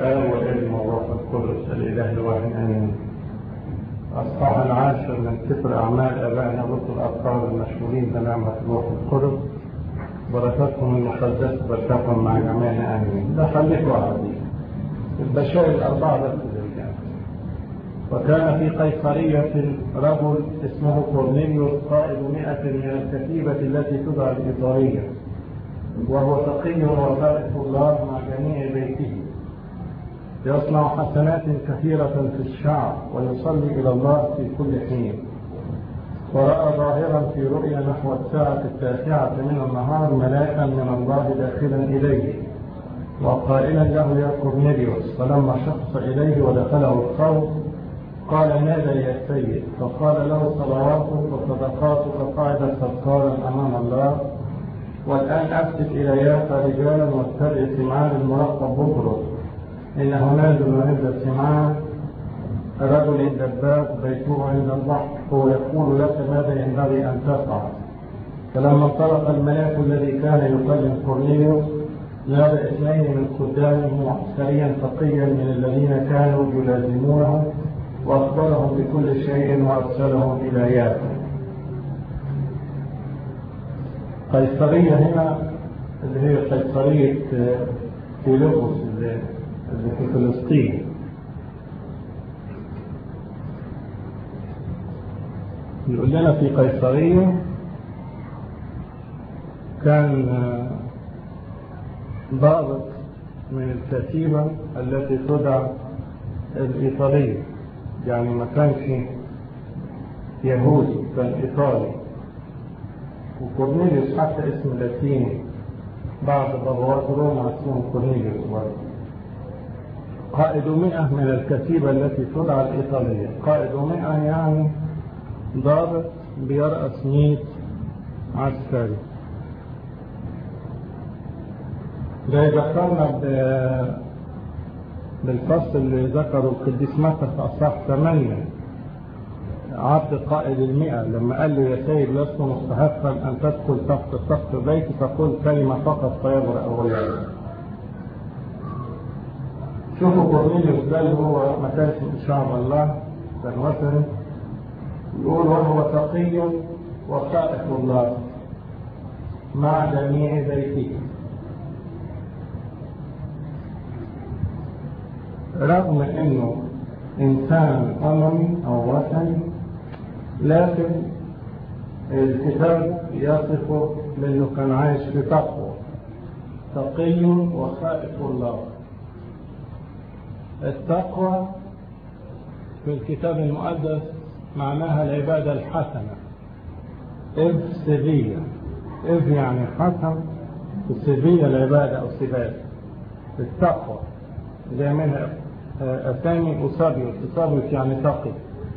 الآب والابن والروح القدس الإله الواحد آمين. أصحاح العاشر من سفر أعمال آبائنا الرسل الأبطال المشهورين بنعمة الروح القدس بركاتهم المقدسة بركاتهم مع جميعنا آمين. ده خليك وعدي. البشائر الأربعة بس للجامعة. وكان في قيصرية رجل اسمه كورنيليوس قائد مئة من الكتيبة التي تدعى الإيطالية وهو تقي وخائف الله مع جميع بيته يصنع حسنات كثيرة في الشعب ويصلي إلى الله في كل حين ورأى ظاهرا في رؤيا نحو الساعة التاسعة من النهار ملاكا من الله داخلا إليه وقائلا له يا كورنيليوس فلما شخص إليه ودخله الخوف قال ماذا يا سيد فقال له صلواتك وصدقاتك قاعدة تذكارا أمام الله والآن أكتب إليك رجالا واتبع سمعان الملقب بطرس إنه نازل عند سمعان رجل دباب بيته عند البحر هو يقول لك ماذا ينبغي أن تفعل فلما انطلق الملاك الذي كان يكلم كورنيليوس نادى اثنين من خدامه عسكريا تقيا من الذين كانوا يلازمونه وأخبرهم بكل شيء وأرسلهم إلى يافا قيصرية هنا اللي هي قيصرية فيلبس اللي في فلسطين يقول لنا في قيصرية كان ضابط من الكتيبة التي تدعى الإيطالية يعني ما كانش يهودي كان إيطالي وكورنيليوس حتى اسم لاتيني بعض ضبوات روما اسمه كورنيليوس برضه قائد مئة من الكتيبة التي تدعى الإيطالية قائد مئة يعني ضابط بيرأس مئة عسكري ده يذكرنا بالفصل اللي ذكره القديس متى في أصحاح ثمانية عبد قائد المئة لما قال له يا سيد لست مستحقا أن تدخل تحت سقف بيتي فقل كلمة فقط فيبرأ أولادك شوفوا كورنيليوس ده اللي هو ما كانش من شعب الله كان وثني يقول وهو تقي وخائف الله مع جميع بيته رغم انه انسان اممي او وثني لكن الكتاب يصفه بانه كان عايش في تقوى تقي وخائف الله التقوى في الكتاب المقدس معناها العبادة الحسنة إذ سبية إذ يعني حسن السبية العبادة أو سباية التقوى زي منها أسامي أصابيوس أصابيوس يعني تقي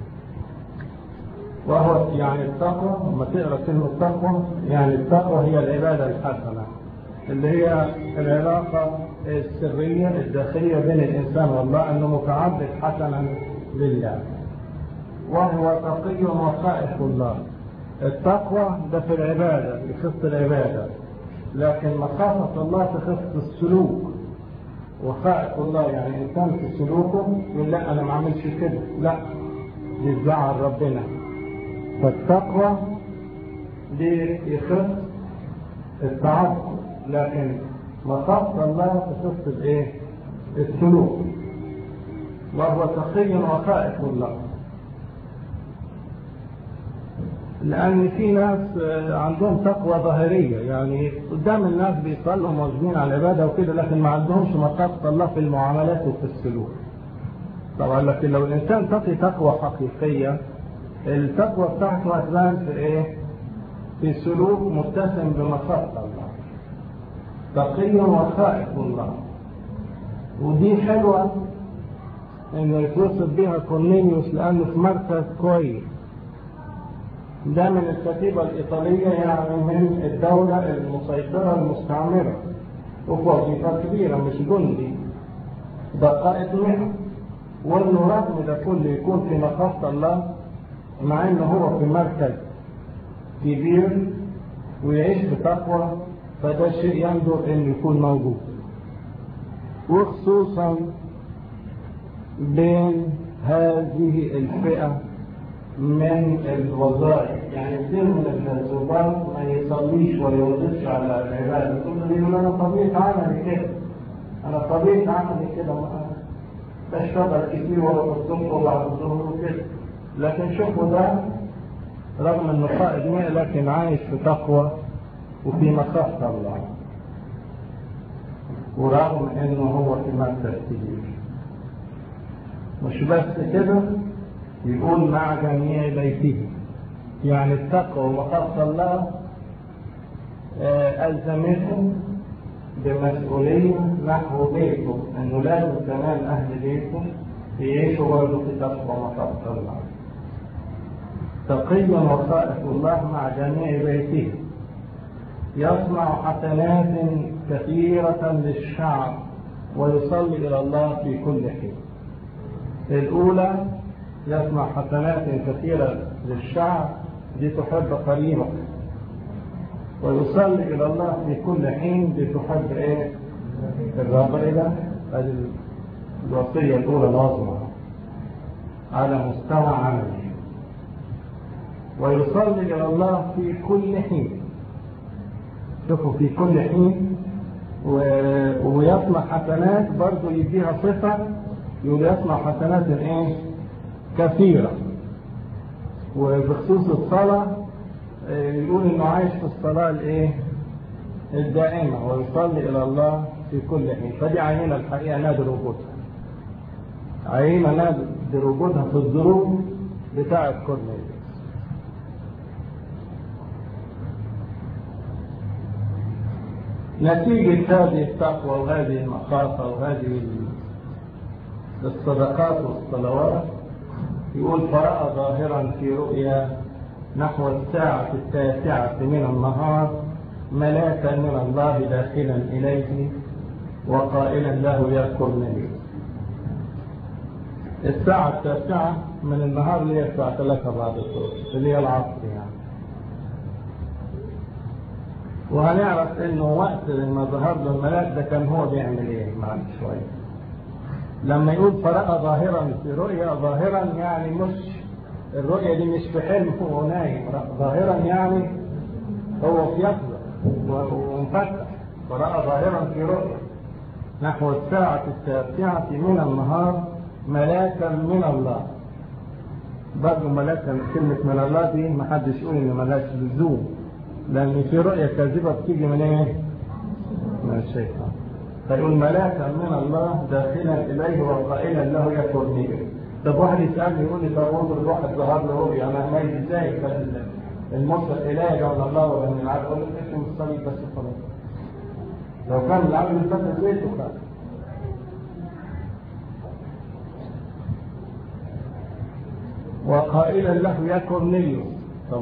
وهو يعني التقوى لما تقرا كلمة تقوى يعني التقوى هي العبادة الحسنة اللي هي العلاقة السرية الداخلية بين الإنسان والله أنه متعبد حسنا لله وهو تقي وخائف الله التقوى ده في العبادة يخص العبادة لكن مخافة الله تخص السلوك وخائف الله يعني إنسان في سلوكه يقول لا أنا ما عملش كده لا دي زعل ربنا فالتقوى دي يخص التعبد لكن مخافة الله تخص الايه؟ السلوك وهو تقي وخائف الله لأن في ناس عندهم تقوى ظاهرية يعني قدام الناس بيصلوا موجودين على العبادة وكده لكن ما عندهمش مخافة الله في المعاملات وفي السلوك طبعا لكن لو الإنسان تقي تقوى حقيقية التقوى بتاعته هتبان في إيه؟ في سلوك متسم بمخافة الله تقي وخائف الله ودي حلوة انه يتوصف بها كورنيليوس لانه في مركز كويس ده من الكتيبة الإيطالية يعني من الدولة المسيطرة المستعمرة ووظيفة كبيرة مش جندي ده قائد مئة وانه رغم ده كله يكون في مخافة الله مع انه هو في مركز كبير ويعيش بتقوى فده شيء ينظر انه يكون موجود وخصوصا بين هذه الفئة من الوظائف يعني كثير من الضباط ما يصليش ولا يوقفش على العبادة كل دي يقول أنا طبيعة عملي كده أنا طبيعة عملي كده بشتغل كتير ولا الصبح ولا الظهر وكده لكن شوفوا ده رغم انه قائد مئة لكن عايش في تقوى وفي مخافة الله ورغم انه هو في مركز كبير مش بس كده يقول مع جميع بيته يعني التقوى ومخافة الله ألزمته بمسؤولية نحو بيته انه لازم كمان اهل بيته يعيشوا برضه في تقوى ومخافة الله تقي وخائف الله مع جميع بيته يصنع حسنات كثيرة للشعب ويصلي إلى الله في كل حين الأولى يصنع حسنات كثيرة للشعب دي تحب قريبك ويصلي إلى الله في كل حين دي تحب إيه؟ الرغبة هذه الوصية الأولى العظمى على مستوى عملي ويصلي إلى الله في كل حين شوفوا في كل حين و... ويصنع حسنات برضه يديها صفة يقول يصنع حسنات ايه كثيرة وبخصوص الصلاة يقول انه عايش في الصلاة الايه الدائمة ويصلي الى الله في كل حين فدي عيننا الحقيقة نادر وجودها عيننا نادر وجودها في الظروف بتاعة كورنيليوس نتيجة هذه التقوى وهذه المخافة وهذه الصدقات والصلوات يقول فرأى ظاهرا في رؤيا نحو الساعة التاسعة من النهار ملاكا من الله داخلا إليه وقائلا له يا كورنيليوس الساعة التاسعة من النهار اللي هي الساعة 3 بعد الظهر اللي هي العصر يعني وهنعرف انه وقت لما ظهر له الملاك ده كان هو بيعمل ايه بعد شويه لما يقول فرأى ظاهرا في رؤيا ظاهرا يعني مش الرؤيا دي مش في حلم هو نايم ظاهرا يعني هو في يقظة ومفتح فرأى ظاهرا في رؤيا نحو الساعة التاسعة من النهار ملاكا من الله برضه ملاكا كلمة من الله دي ما حدش يقول ان ملاك لزوم لأن في رؤية كاذبة بتيجي من إيه؟ من الشيطان. فيقول ملاكا من الله داخلا إليه وقائلا له يا كورنيليوس. طب واحد يسألني يقول لي طب انظر الواحد ظهر له رؤيا أنا مالي إزاي؟ المرسل إلهي ولا الله ولا من العبد أقول له اسم الصليب بس خلاص. لو كان العبد فتح بيته خلاص. وقائلا له يا كورنيليوس طب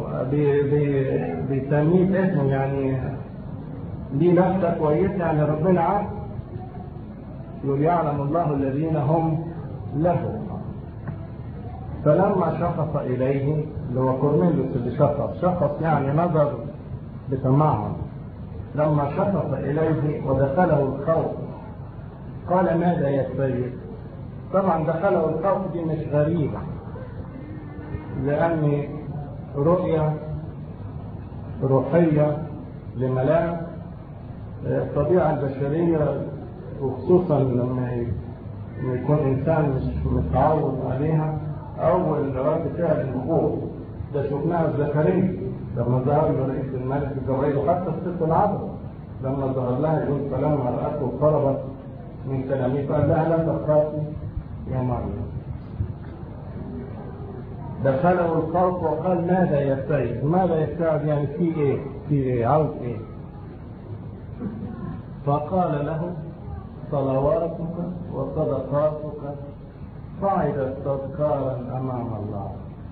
بتمييز اسمه يعني دي لفتة كويسة يعني ربنا عارف يقول يعلم الله الذين هم له فلما شخص إليه اللي هو كورنيلوس اللي شخص شخص يعني نظر بتمعن لما شخص إليه ودخله الخوف قال ماذا يا سيد طبعا دخله الخوف دي مش غريبة لأن رؤية روحية لملاك الطبيعة البشرية وخصوصا لما يكون إنسان مش متعود عليها أول رد فعل الخوف ده شفناها في زكريا لما ظهر له رئيس الملك جبريل وحتى الست العذراء لما ظهر لها يقول سلام رأته وقربت من كلامه فقال لها لا تخافي يا مريم دخله الخوف وقال ماذا يا سيد ماذا يا سيد يعني في ايه في ايه عاوز ايه فقال له صلواتك وصدقاتك صعدت تذكارا امام الله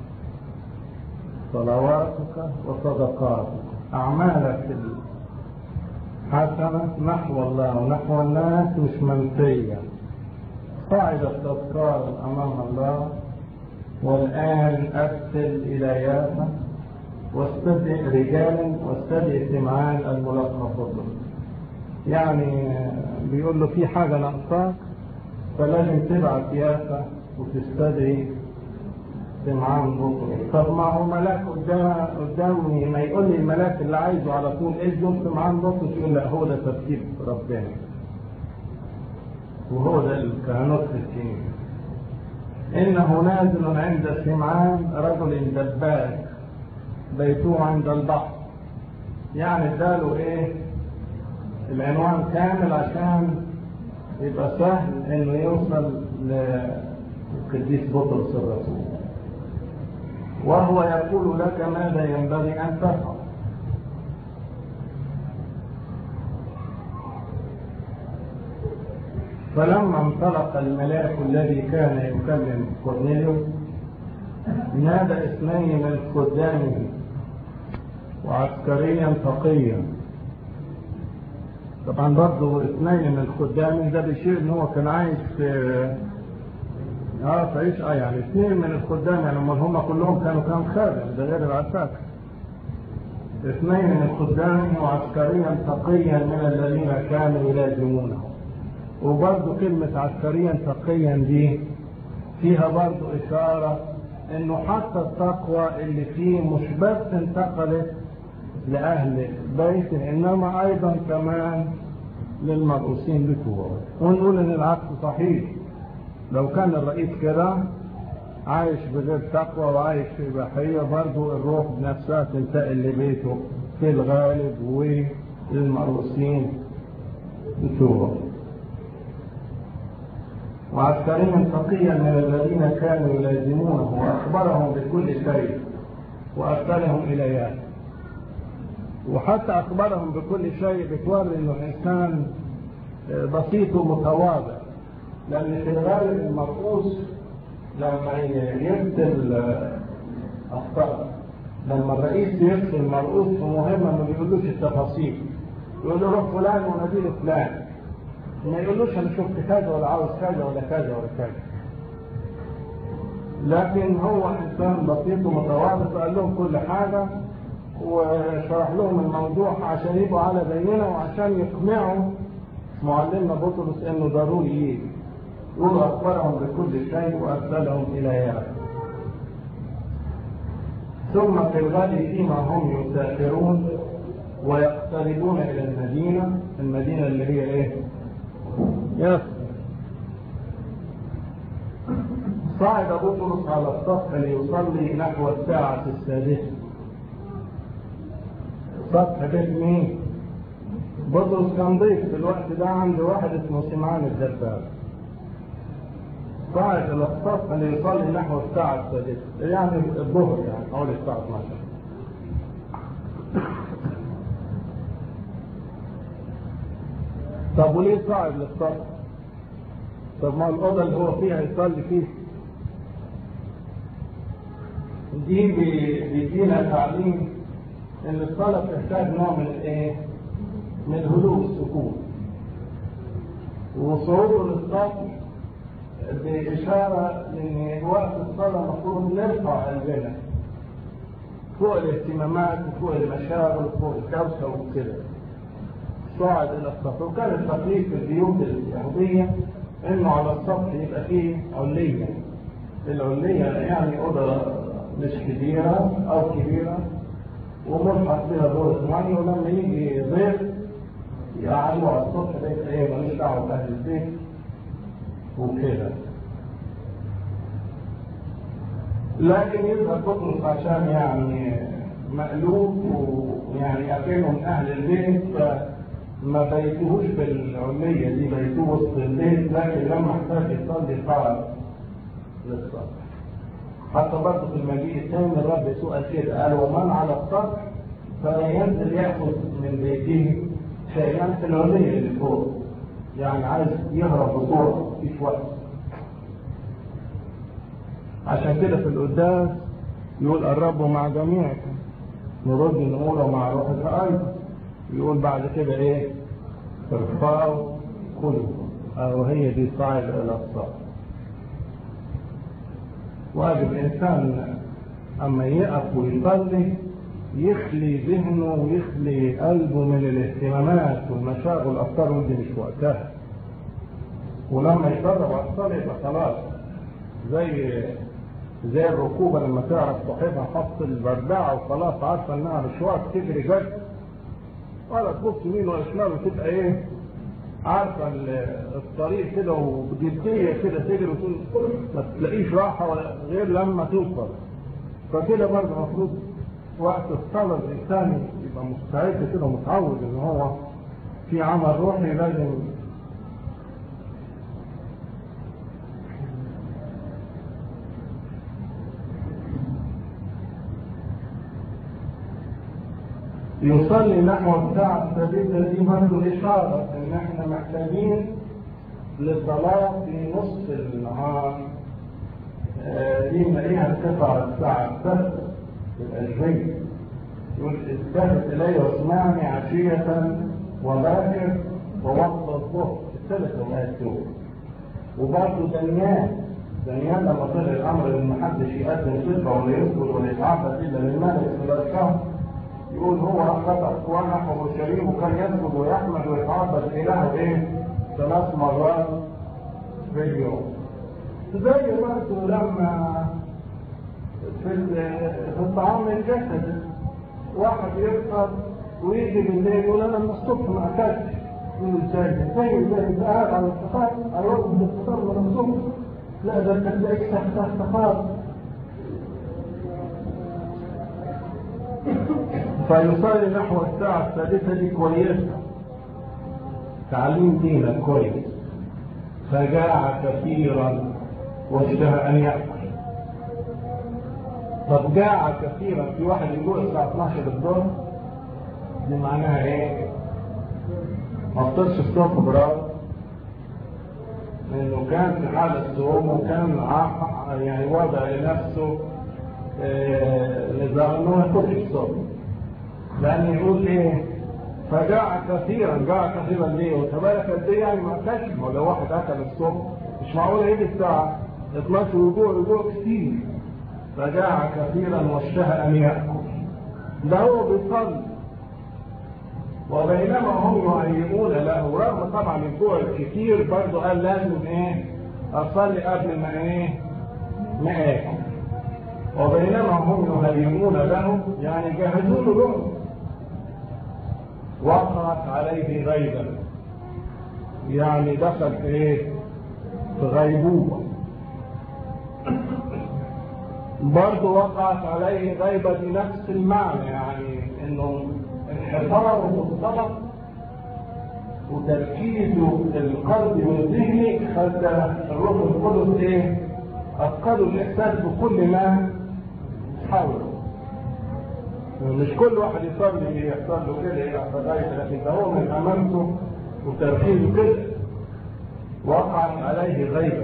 صلواتك وصدقاتك اعمالك الحسنه نحو الله ونحو الناس مش منسيه صعدت تذكارا امام الله والآن أرسل إلى يافا واستدعي رجالا واستدعي سمعان الملقب بالضبط يعني بيقول له في حاجة ناقصاك فلازم تبعت يافا وتستدعي سمعان بطرس طب ما هو ملاك قدام قدامي ما يقول لي الملاك اللي عايزه على طول ايه دول سمعان بطرس يقول لا هو ده ترتيب ربنا وهو ده الكهنوت في الكنيسه انه نازل عند سمعان رجل دباك بيته عند البحر يعني اداله ايه العنوان كامل عشان يبقى سهل انه يوصل للقديس بطرس الرسول وهو يقول لك ماذا ينبغي ان تفعل فلما انطلق الملاك الذي كان يكلم كورنيليوس نادى اثنين من خدامه وعسكريا تقيا طبعا برضه اثنين من الخدام ده بيشير ان هو كان عايش في اه تعيش اه يعني اثنين من الخدام يعني هم كلهم كانوا كان خادم ده غير العساكر اثنين من الخدام وعسكريا تقيا من الذين كانوا يلازمونه وبرضه كلمة عسكريا تقيا دي فيها برضه إشارة إنه حتى التقوى اللي فيه مش بس انتقلت لأهل بيت إنما أيضا كمان للمرؤوسين بتوعه ونقول إن العكس صحيح لو كان الرئيس كده عايش بغير تقوى وعايش في إباحية برضه الروح نفسها تنتقل لبيته في الغالب وللمرؤوسين بتوعه وعسكريا تقيا من الذين كانوا يلازمونه واخبرهم بكل شيء وارسلهم الى يافا وحتى اخبرهم بكل شيء بتوري انه الانسان بسيط ومتواضع لان في الغالب المرؤوس لما يرسل اخطاء لما الرئيس يرسل مرؤوس في مهمه ما بيقولوش التفاصيل يقول له روح فلان ونادي فلان ما يقولوش انا شفت كذا ولا عاوز كذا ولا كذا ولا كذا لكن هو انسان بسيط ومتواضع فقال لهم كل حاجه وشرح لهم الموضوع عشان يبقوا على بيننا وعشان يقنعوا معلمنا بطرس انه ضروري يجي يقول اخبرهم بكل شيء وارسلهم الى يافا ثم في الغد فيما هم يسافرون ويقتربون الى المدينه المدينه اللي هي ايه يس صعد بطرس على السطح ليصلي نحو الساعة السادسة سطح بيت مين؟ بطرس كان ضيف في الوقت ده عند واحد اسمه سمعان الدباب صعد إلى السطح ليصلي نحو الساعة السادسة يعني الظهر يعني حوالي الساعة 12 طب وليه صعد للسطح؟ طب ما الأوضة اللي هو فيها يصلي فيها دي بيدينا تعليم ان الصلاة بتحتاج نوع من الايه؟ من الهدوء والسكون. وصعوده للسطح بإشارة إن وقت الصلاة المفروض نرفع قلبنا فوق الاهتمامات وفوق المشاغل وفوق الكوسة وكده. صعد إلى السطح وكان التقليد في البيوت اليهودية إنه على السطح يبقى فيه علية. العلية يعني أوضة مش كبيرة أو كبيرة وملحق فيها دور مية ولما يجي ضيف يقعدوا على السطح ده يبقى ايه ماليش دعوة بأهل البيت وكده لكن يظهر بطرس عشان يعني مقلوب ويعني أكنه من أهل البيت فما بيتوهوش في العلية دي بيتوه وسط البيت لكن لما احتاج يصلي صعد للسطح حتى برضه في المجيء الثاني الرب يسوع قال كده قال ومن على السطح فلا ينزل ياخذ من بيته شيئا في العلية اللي فوق يعني عايز يهرب بسرعة مفيش وقت عشان كده في القداس يقول الرب مع جميعكم نرد نقوله مع روحك ايضا يقول بعد كده ايه ارفعوا قلوبكم او هي دي صاعد الى السطح واجب الانسان اما يقف ويصلي يخلي ذهنه ويخلي قلبه من الاهتمامات والمشاغل والافكار ودي مش وقتها ولما يجرب على الصلاة يبقى خلاص زي زي الركوبة لما تعرف صاحبها حط البردعة وخلاص عارفة انها مشوار تجري جد ولا تبص يمين ولا شمال وتبقى ايه عارفة الطريق كده وبجدية كده تجري وتقول ما تلاقيش راحة ولا غير لما توصل فكده برضه المفروض وقت الصلاة الإنسان يبقى مستعد كده متعود إن هو في عمل روحي لازم يصلي نحو الساعة الثالثة دي برضه إشارة إن إحنا محتاجين للصلاة في نصف النهار آه دي نلاقيها تقع الساعة السادسة في الأجرية يقول استهد إلي واسمعني عشية وباكر ووقت الظهر الثلاث أوقات دول وبرضه دنيان دنيان لما طلع الأمر إن محدش يقدم صدقة ولا يذكر ولا يتعبد إلا للملك في الأشهر يقول هو أخذ ونحو الشريف وكان يسجد ويحمد ويتعبد إله إيه؟ ثلاث مرات في اليوم. زي برضه لما في في الطعام الجسدي واحد يفطر ويجي بالليل يقول انا من الصبح ما اكلتش من ازاي زي زي قاعد على الفطار اروح من الفطار من الصبح لا ده انت تلاقيك تحت الفطار فيصلي نحو الساعة السادسة دي كويسة تعليم دينك كويس فجاع كثيرا واشتهى أن يأكل طب جاع كثيرا في واحد يجوع الساعة 12 الظهر دي معناها ايه؟ ما فطرش الصبح برافو لأنه كان في حالة صوم وكان يعني وضع لنفسه نظام انه ما ياكلش الصبح لأن يقول ايه؟ فجاع كثيرا جاع كثيرا ليه؟ وتبارك قد ايه يعني ما اكلش ما لو واحد اكل الصبح مش معقول يجي الساعة 12 وجوع وجوع كتير فجاع كثيرا واشتهى ان ياكل ده هو بيصلي وبينما هم يهيئون له رغم طبعا الجوع الكتير برضه قال لازم ايه اصلي قبل ما ايه ما اكل وبينما هم يهيئون له يعني جهزوا له لقمه وقعت عليه غيبه يعني دخل في ايه في غيبوبه برضه وقعت عليه غيبة بنفس المعنى يعني انه انحصاره بالطلب وتركيزه القلب والذهن خلى الروح القدس ايه؟ اثقله الاحساس بكل ما حوله. مش كل واحد يصلي يحصل له كده يبقى غيبة لكن ده هو من امانته وتركيزه كده وقعت عليه غيبه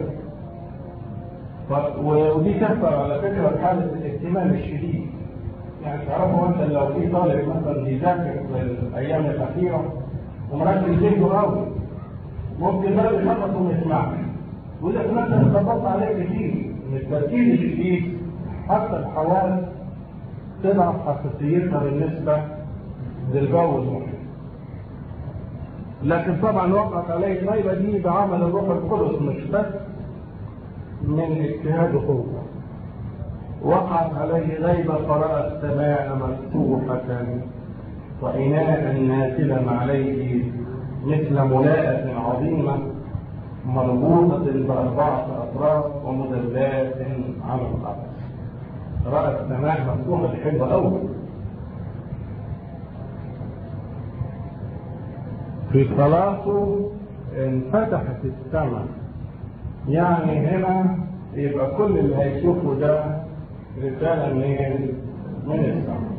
ودي تحصل على فكره في حاله الاهتمام الشديد يعني تعرفوا انت لو في طالب مثلا بيذاكر في الايام الاخيره ومركز ذهنه قوي ممكن بقى يخلص وما يسمعش يقول لك مثلا خبطت عليه كتير من التركيز الشديد حتى الحواس تضعف حساسيتها بالنسبه للجو المحيط لكن طبعا وقعت عليه الغيبه دي بعمل الروح القدس مش بس من اجتهاد قوة وقعت عليه غيبة فرأى السماء مفتوحة وإناء نازلا عليه مثل ملاءة عظيمة مربوطة بأربعة أطراف ومدلات على الأرض رأى السماء مفتوحة بحبة أول في صلاته انفتحت السماء يعني هنا يبقى كل اللي هيشوفه ده رسالة من من السماء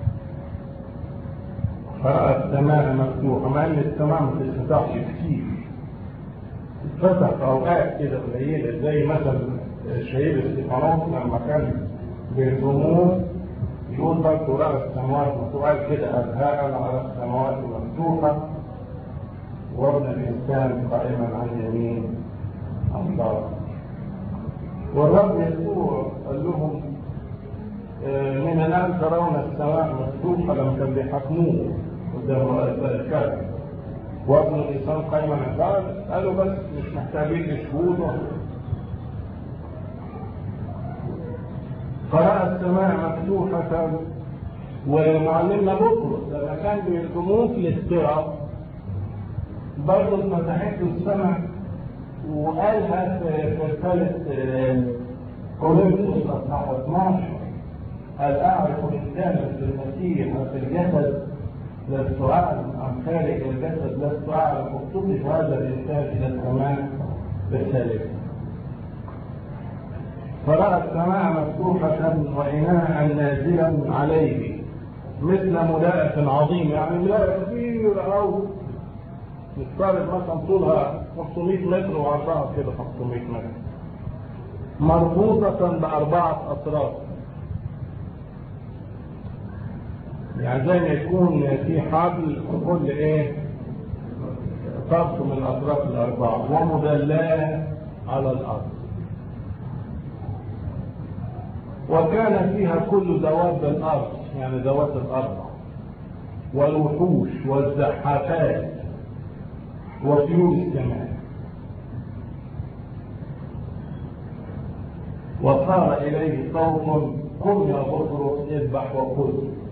فرأى السماء مفتوحة مع ان السماء ما بتتفتحش كتير اتفتح اوقات كده قليلة زي مثلا الشهيد استفانوس لما كان بيرسموه يقول برضه رأى السماوات مفتوحة كده أبهاء على السماوات مفتوحة وابن الإنسان قائما عن يمين الله والرب يسوع قال لهم من الآن ترون السماء مفتوحة لما كان بيحكموه قدام رؤساء الكهنة وابن الإنسان قيما عباد قالوا بس مش محتاجين لشهود قرأ السماء مفتوحة ومعلمنا بطرس لما كان بيرجموه في الاستراء برضه اتفتحت له السماء وقالها في رسالة كورنثوس اصحاح 12 هل اعرف انسانا في المسيح وفي الجسد لست اعلم ام خارج الجسد لست اعلم اكتبت هذا الانسان الى السماء بالثالث فراى السماء مفتوحه واناء نازلا عليه مثل ملاءة عظيم يعني ملاءة كبيرة أوي نفترض مثلا طولها 500 متر وعرضها كده 500 متر مربوطة بأربعة أطراف يعني زي ما يكون في حبل في كل ايه طرف من الأطراف الأربعة ومدلاه على الأرض وكان فيها كل دواب الأرض يعني ذوات الأرض والوحوش والزحافات وطيور السماء وصار إليه صوت قم يا بطرس اذبح وكل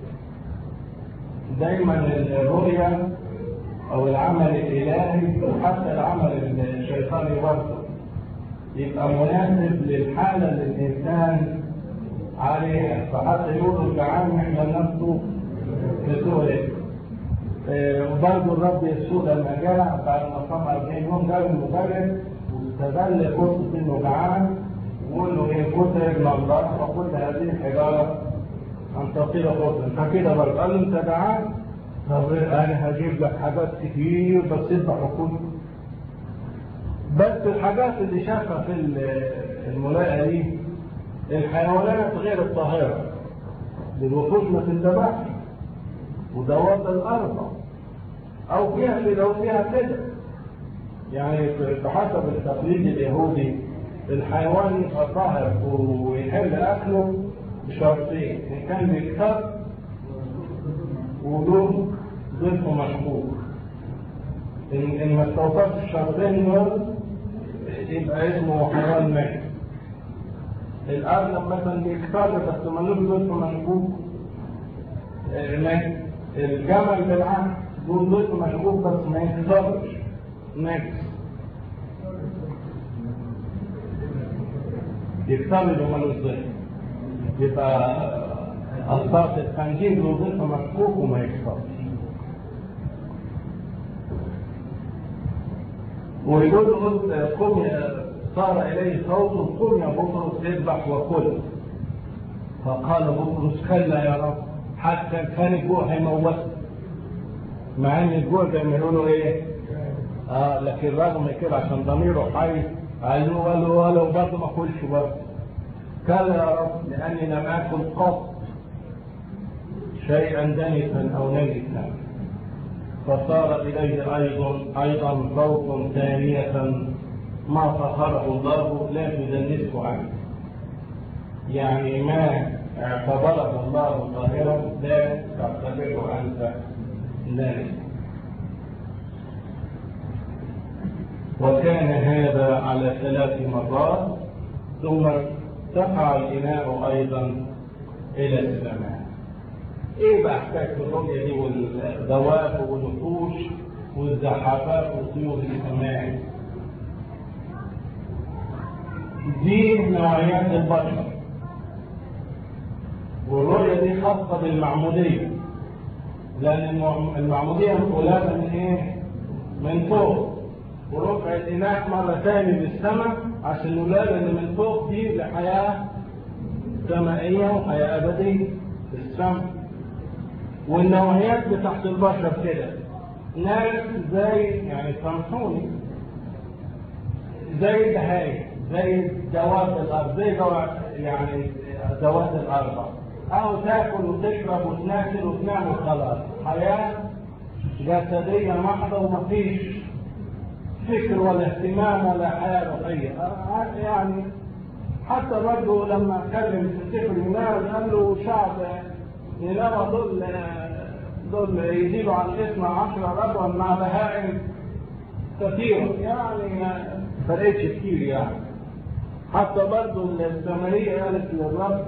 دايما الرؤيا أو العمل الإلهي وحتى العمل الشيطاني برضه يبقى مناسب للحالة اللي الإنسان عليها فحتى يقولوا الجعان يحمل نفسه بسهولة وبرضه الرب يسوع لما جاء بعد ما صام 40 يوم جاب المدرب واستغل فرصة انه جعان وقول له ايه كنت ابن الله وقلت هذه الحجارة ان تصير خبزا فكده برضه قال له انت جعان طب انا هجيب لك حاجات كتير بس اذبح وكل بس الحاجات اللي شافها في الملاءة دي الحيوانات غير الطاهرة للوحوش ما تندبحش ودواب الأرض أو فيها لو فيها كده يعني بحسب التقليد اليهودي الحيوان يبقى طاهر ويحل أكله بشرطين إن كان بيكتر ولون ضيفه مشهور إن إن ما استوفاش الشرطين دول يبقى اسمه حيوان ميت الأرنب مثلا بيكتر بس ملوش ضيفه مشهور ميت الجمل بالعكس دول ضيف مشغول بس ما ينتظرش نجس يكتمل ومالوش ضيف يبقى أصباط الخنزير له ضيف مشكوك وما يكترش ويقول قم صار إليه صوت قم يا بطرس اذبح وكل فقال بطرس كلا يا رب حتى كان الجوع هيموت مع ان الجوع زي ما يقولوا ايه اه لكن رغم كده عشان ضميره حي قال له قال له ولو برضه ما اكلش برضه قال يا رب لاني لم اكل قط شيئا دنسا او نجسا فصار اليه ايضا ايضا صوت ثانيه ما طهره الله لا تدنسه عنه يعني ما اعتبره الله ظاهرا لا تعتبره انت ناس وكان هذا على ثلاث مرات ثم ارتفع الاناء ايضا الى السماء ايه بقى حكايه الرؤيه دي والدواب والوحوش والزحافات وطيور السماء دي نوعيات البشر والرؤية دي خاصة بالمعمودية لأن المعمودية مقولة من إيه؟ من فوق ورفع الإناء مرة ثانية للسماء عشان نولاد إن من فوق دي لحياة سمائية وحياة أبدية في السماء والنوعيات بتاعت البشر كده ناس زي يعني سامسوني زي البهايم زي دواب الأرض زي يعني ذوات الأرض أو تاكل وتشرب وتناكل وتنام وخلاص حياة جسدية محضة ومفيش فكر ولا اهتمام ولا حياة روحية يعني حتى برضه لما اتكلم في سفر يونان قال له شعب نينوى دول دول يزيدوا عن اثنى عشر ربوا مع بهائم كثيرة يعني ما فرقتش كتير يعني حتى برضه السامرية قالت للرب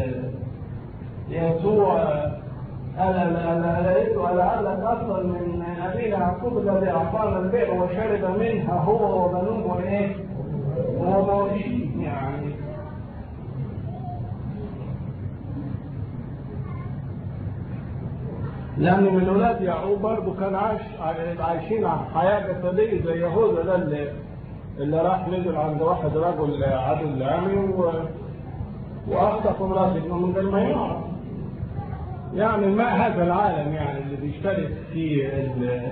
يسوع ألا ألا لقيته لعلك أفضل من أبينا يعقوب الذي أعطانا البئر وشرب منها هو وبنوه وإيه؟ ومواشيه يعني لأن من ولاد يعقوب برضه كان عايش عايشين حياة جسدية زي يهوذا ده اللي اللي راح نزل عند واحد رجل عدل عامي و... وأخطف امرأة ابنه من غير ما يعرف. يعني ما هذا العالم يعني اللي بيشترك في ال...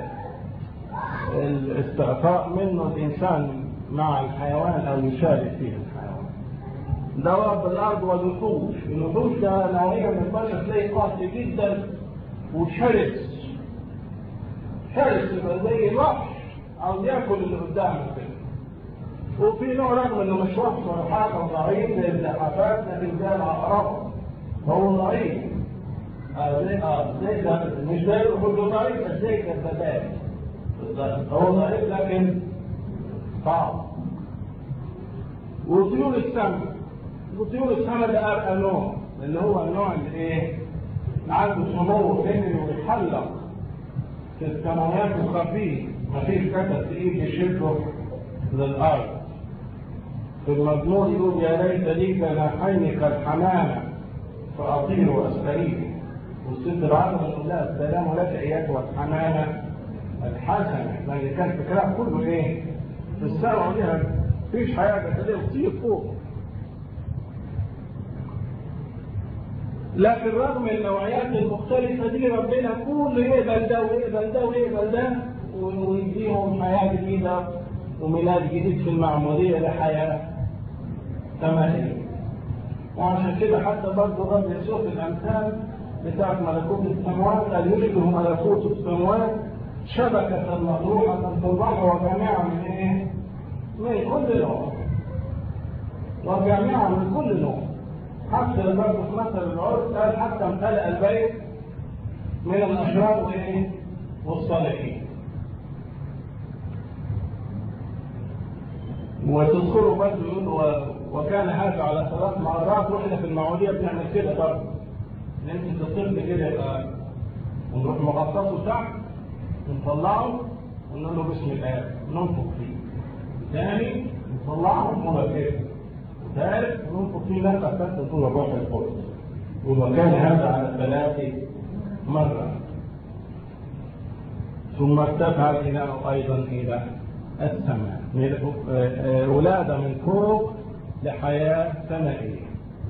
الاستعطاء منه الإنسان مع الحيوان أو يشارك فيه الحيوان. دواب الأرض والنفوش، النفوش ده نوعية من البشر تلاقي قاسي جدا وشرس شرس يبقى زي الوحش عاوز ياكل اللي قدامه كده وفي نوع رغم انه مش وحش ولا حاجه ضعيف زي الزحافات لكن ده العقرب هو ضعيف آه زي اه زي ده مش زي هو ضعيف بس زي الكذابات هو ضعيف لكن صعب وطيور السماء وطيور السماء ده ارقى نوع اللي هو النوع اللي ايه عنده سمو فكري ويتحلق في السماوات الخفيف مفيش كتب تقيل يشده للارض في المزمور يقول يا ليت لي جناحين كالحمامه فاطير واستريح والست العرب يقول لها السلام لك ايتها الحمامه الحسنه لان كان فكرها كله ايه؟ في السماء وليها مفيش حياه جسديه بتطير فوق لكن رغم النوعيات المختلفة دي ربنا كله يقبل ده ويقبل ده ويقبل ده ويديهم حياة جديدة وميلاد جديد في المعمودية لحياة ثمانية وعشان كده حتى برضه الرب يسوع في الأمثال بتاعت ملكوت السماوات قال يشبه ملكوت السماوات شبكة مطروحة في البحر وجميعا من إيه؟ من كل نوع وجميعا من كل نوع حتى برضه في مثل العرف قال حتى امتلأ البيت من الأشرار وإيه؟ والصالحين. وتذكروا برضه يقول وكان هذا على ثلاث مرات واحنا في المعودية بنعمل كده برضه. إن أنت الطفل كده يبقى ونروح مغطسه تحت ونطلعه ونقول له بسم الله ننفخ فيه. ثاني نطلعه ونركبه. ثالث ننفخ فيه نفخ ثالث طول الروح القدس وكان هذا على ثلاث مرة ثم ارتفع الإناء أيضا إلى السماء ولادة من فوق لحياة سمائية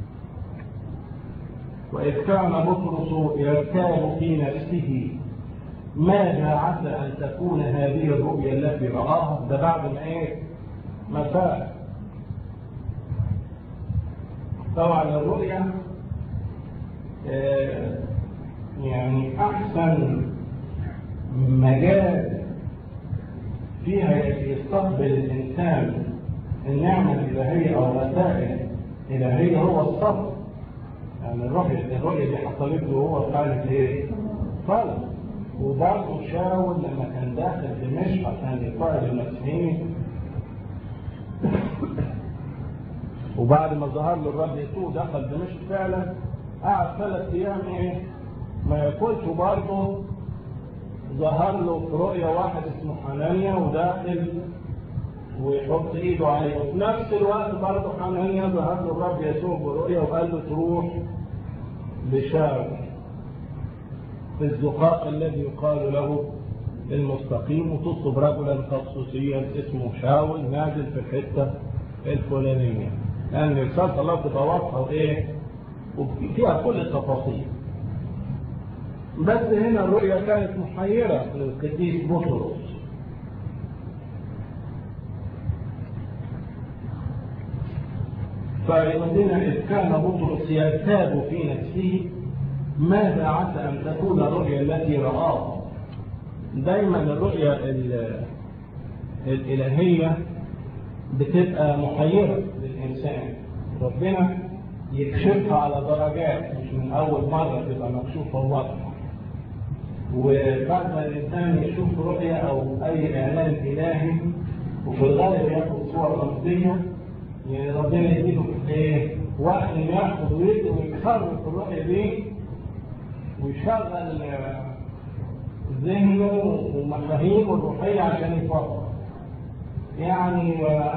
وإذ كان بطرس يرتاب في نفسه ماذا عسى أن تكون هذه الرؤيا التي رآها ده بعد ما إيه؟ ما فات طبعا الرؤيا آه يعني احسن مجال فيها يستقبل الانسان النعمه الالهيه او الرسائل الالهيه هو الصبر يعني الرؤيا الرؤيا دي حصلت له هو كانت ايه؟ صلاه وبرضه شاول لما كان داخل دمشق عشان يقائد المسيحيين وبعد ما ظهر له الرب يسوع دخل دمشق فعلا قعد ثلاث ايام ايه ما ياكلش وبرضه ظهر له في رؤيا واحد اسمه حنانيا وداخل ويحط ايده عليه وفي نفس الوقت برضه حنانيا ظهر له الرب يسوع برؤيا وقال له تروح لشاول في الزقاق الذي يقال له المستقيم وتصب رجلا خصوصيا اسمه شاول نازل في الحته الفلانيه لأن رسالة الله بتبقى واضحة وإيه؟ وفيها كل التفاصيل. بس هنا الرؤيا كانت محيرة للقديس بطرس. فيقول إذ كان بطرس يرتاب في نفسه ماذا عسى أن تكون الرؤيا التي رآها؟ دايما الرؤيا الإلهية بتبقى محيرة للإنسان ربنا يكشفها على درجات مش من أول مرة تبقى مكشوفة وواضحة وبعد ما الإنسان يشوف رؤية أو أي إعلان إلهي وفي الغالب ياخد صور رمزية يعني ربنا يديله إيه وقت إنه ياخد ويدي ويكرر في الرؤية دي ويشغل ذهنه ومفاهيمه الروحية عشان يفكر يعني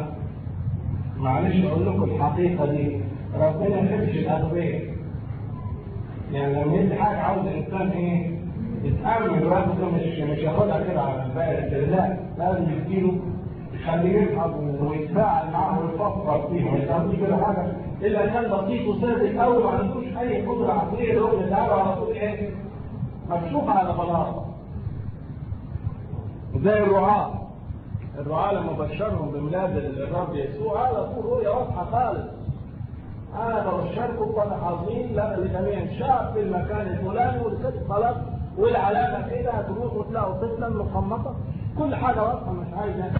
معلش أقول لكم الحقيقة دي ربنا يحبش الأغبياء يعني لما يدي حاجة عاوز الإنسان إيه يتأمل راسه مش مش ياخدها كده على البال كده لا لازم يديله يخليه يفهم ويتفاعل معاه ويفكر فيه ما يسموش كده حاجة إلا كان بسيط وصادق أوي ما عندوش أي قدرة عقلية اللي هو يتعامل على طول إيه مكشوف على بلاط زي الرعاة الرعاة لما بشرهم بميلاد الرب يسوع على طول رؤية واضحة خالص أنا ببشركم قد عظيم لجميع الشعب في المكان الفلاني والست خلاص والعلامة كده هتروحوا تلاقوا طفلا مقمطة كل حاجة واضحة مش عايزة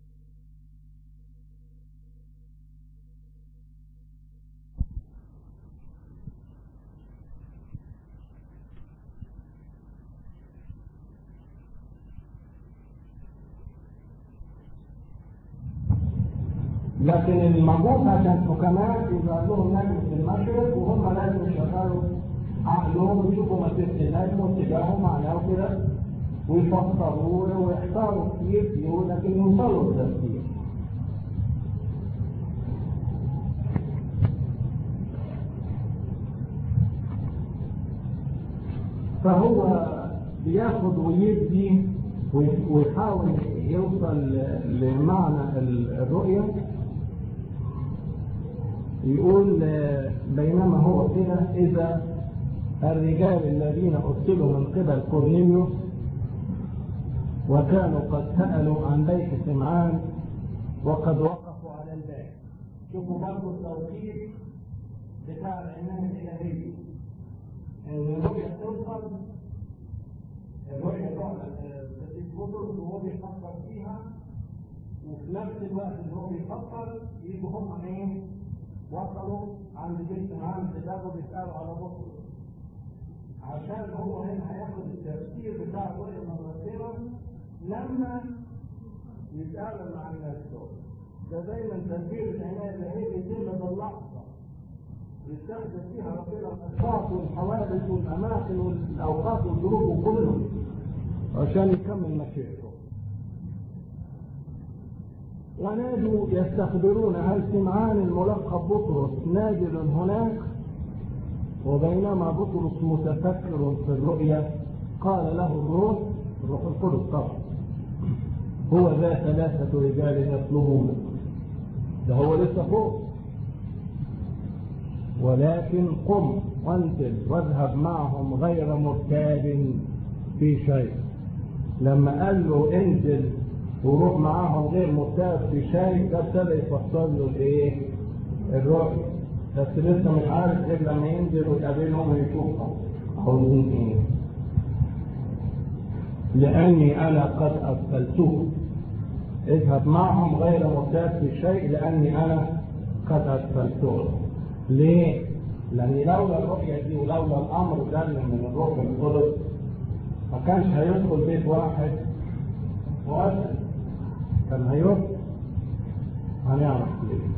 لكن الموجود عشان حكماء يبقى لهم نجم في المشرق وهم لازم يشغلوا عقلهم ويشوفوا مسيرة النجم واتجاههم معناه كده ويفكروا ويحتاروا كتير فيه لكن يوصلوا للتفكير. فهو بياخد ويدي ويحاول يوصل لمعنى الرؤية يقول بينما هو كده إذا الرجال الذين أرسلوا من قبل كورنيليوس وكانوا قد سألوا عن بيت سمعان وقد وقفوا على الباب شوفوا برضه التوقيت بتاع العنان الإلهي إن الرؤية توصل الرؤية تعلن بطرس وهو بيفكر فيها وفي نفس الوقت اللي هو بيفكر يجوا هم ايه وصلوا عند بيت معاهم كتابه بيسالوا على بطرس عشان هو هنا هياخد التفسير بتاع الرؤية المبكرة لما يتقابل مع الناس دول ده دايما تدبير العناية اللي هي بيتم باللحظة يستخدم فيها ربنا الأشخاص والحوادث والأماكن والأوقات والظروف وكله عشان يكمل مشيئته ونادوا يستخبرون هل سمعان الملقب بطرس نازل هناك وبينما بطرس متفكر في الرؤيا قال له الروح الروح القدس طبعا هو ذا ثلاثة رجال يطلبونك ده هو لسه فوق ولكن قم وانزل واذهب معهم غير مرتاب في شيء لما قال له انزل وروح معاهم غير مرتاب في شيء ده ابتدى يفسر له الايه؟ الرؤيا بس لسه مش عارف غير لما ينزل ويقابلهم ويشوفهم عاوزين ايه؟ لاني انا قد اغفلته اذهب معهم غير مرتاب في شيء لاني انا قد اغفلته ليه؟ لان لولا الرؤيا دي ولولا الامر ده من الروح القدس ما كانش هيدخل بيت واحد مؤثر كان هيدخل هنعرف ليه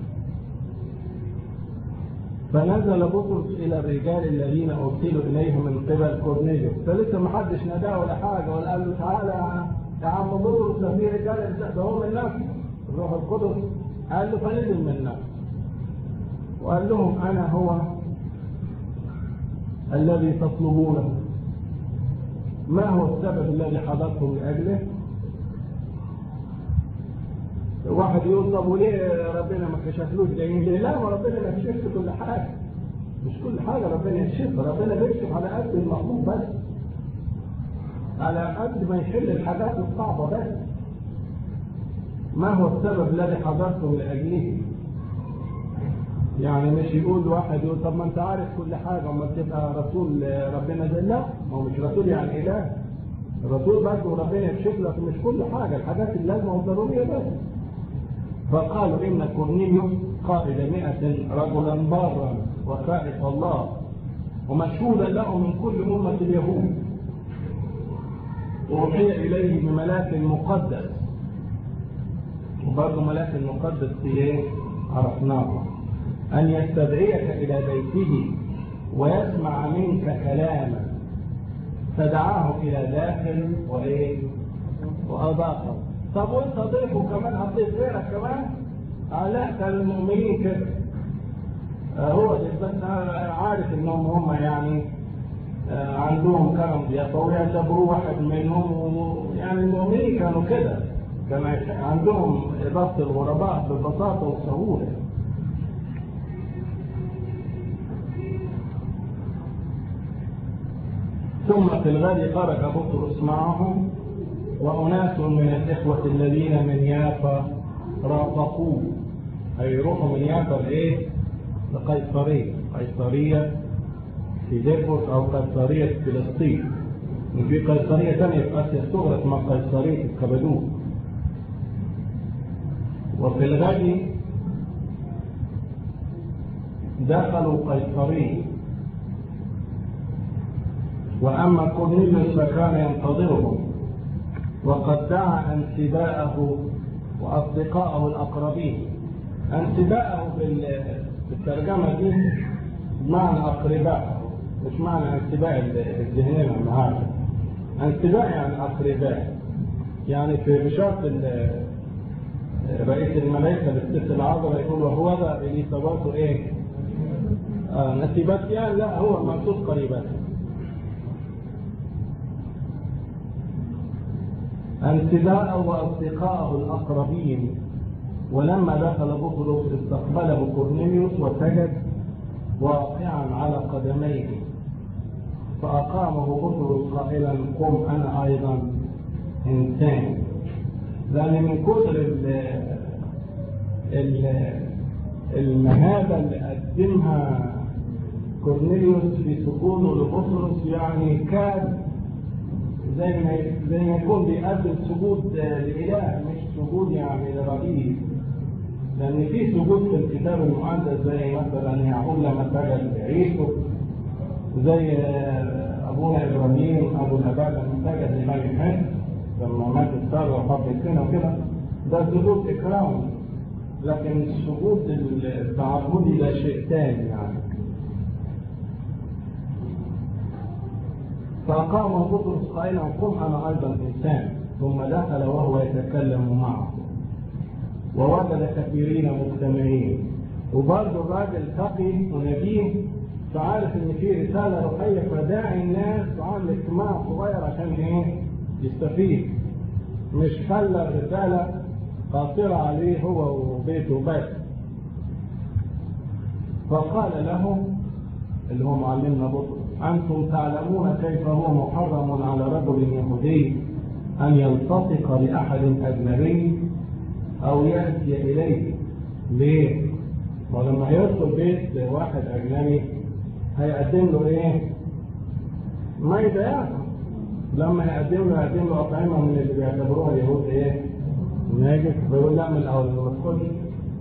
فنزل بطرس الى الرجال الذين ارسلوا اليهم من قبل كورنيليوس فلسه ما حدش ناداه ولا حاجه ولا قال له تعالى يا عم بطرس ده في رجال ده هو من نفسه الروح القدس قال له فنزل من نفسه وقال لهم انا هو الذي تطلبونه ما هو السبب الذي حضرتم لاجله واحد يقول طب وليه ربنا ما كشفلوش ليه لا ما ربنا ما كشفش كل حاجه مش كل حاجه ربنا يكشفها ربنا بيكشف على قد المطلوب بس على قد ما يحل الحاجات الصعبه بس ما هو السبب الذي حضرتم لاجله يعني مش يقول واحد يقول طب ما انت عارف كل حاجه وما تبقى رسول ربنا ده لا ما هو مش رسول يعني اله الرسول برضه ربنا يكشف لك مش كل حاجه الحاجات اللازمه والضروريه بس فقالوا إن كورنيليوس قائد مئة رجلا بارا وخائف الله ومشهودا له من كل أمة اليهود أوحي إليه بملاك مقدس وبرضه ملاك المقدس في إيه؟ عرفناه أن يستدعيك إلى بيته ويسمع منك كلاما فدعاه إلى داخل وإيه؟ وأضافه طب وأنت ضيفه كمان هتضيف غيرك كمان؟ آه لا كان المؤمنين كده آه هو بس أنا عارف إنهم هم يعني آه عندهم كرم ضيافة ويعتبروا واحد منهم يعني المؤمنين كانوا كده كان عندهم إضافة الغرباء ببساطة وسهولة ثم في الغد خرج بطرس معهم وأناس من الإخوة الذين من يافا رافقوه أي يروحوا من يافا لإيه؟ لقيصرية قيصرية في ديبوس أو قيصرية فلسطين وفي قيصرية ثانية في آسيا الصغرى اسمها قيصرية الكبدوك وفي الغد دخلوا قيصرية وأما كورنيليوس فكان ينتظرهم وقد دعا أنسباءه وأصدقائه الأقربين أنسباءه بالترجمة دي معنى أقرباء مش معنى انسباء الذهنين النهارده انسباء يعني أقرباء يعني في بشرط رئيس الملائكة بالست العذراء يقول وهو ذا إليصابات إيه؟ آه نسيبات يعني لا هو المقصود قريبات انسباءه وأصدقائه الأقربين ولما دخل بطرس استقبله كورنيليوس وسجد واقعا على قدميه فأقامه بطرس قائلا قم أنا أيضا إنسان لأن من كثر المهابة اللي قدمها كورنيليوس في سجوده لبطرس يعني كاد زي ما زي ما يكون بيقدم سجود لإله مش سجود يعني لرئيس لأن في سجود في الكتاب المقدس زي مثلا يعقوب لما سجد لعيسو زي أبونا إبراهيم أبو الآباء لما سجد لملك مصر لما مات السارة وحط السنة وكده ده سجود إكرام لكن السجود التعبدي ده شيء تاني يعني فأقام بطرس قائلا قم أنا أيضا إنسان ثم دخل وهو يتكلم معه ووجد كثيرين مجتمعين وبرضه الراجل تقي ونبيه فعارف ان في رساله روحيه فداعي الناس وعامل اجتماع صغير عشان ايه؟ يستفيد مش خلى الرساله قاصره عليه هو وبيته بس فقال له اللي هو معلمنا بطرس انتم تعلمون كيف هو محرم على رجل يهودي ان يلتصق باحد اجنبي او ياتي اليه ليه؟ ولما يدخل بيت واحد اجنبي هيقدم له ايه؟ ما يضايقه لما يقدم له يقدم له اطعمه من اللي بيعتبروها اليهود ايه؟ ناجس فيقول لا من الاول ما تدخلش